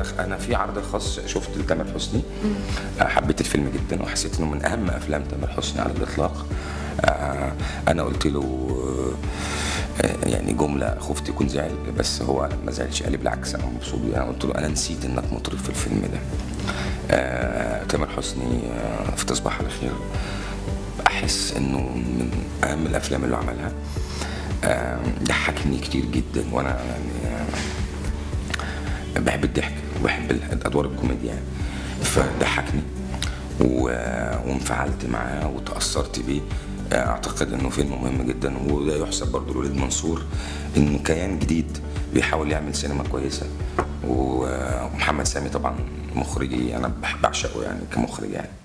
انا في عرض خاص شفت لتامر حسني آه، حبيت الفيلم جدا وحسيت انه من اهم افلام تامر حسني على الاطلاق آه، انا قلت له آه، يعني جمله خفت يكون زعل بس هو ما زعلش قال لي بالعكس انا مبسوط بيه. انا قلت له انا نسيت انك مطرب في الفيلم ده آه، تامر حسني آه، في تصبح على خير احس انه من اهم الافلام اللي عملها آه، ضحكني كتير جدا وانا يعني آه، بحب الضحك وبحب الادوار الكوميديا يعني فضحكني و- وانفعلت معاه وتاثرت بيه آه، اعتقد انه فيلم مهم جدا وده يحسب برضه لوليد منصور انه كيان جديد بيحاول يعمل سينما كويسه و- ومحمد سامي طبعا مخرجي انا بح- بعشقه يعني كمخرج يعني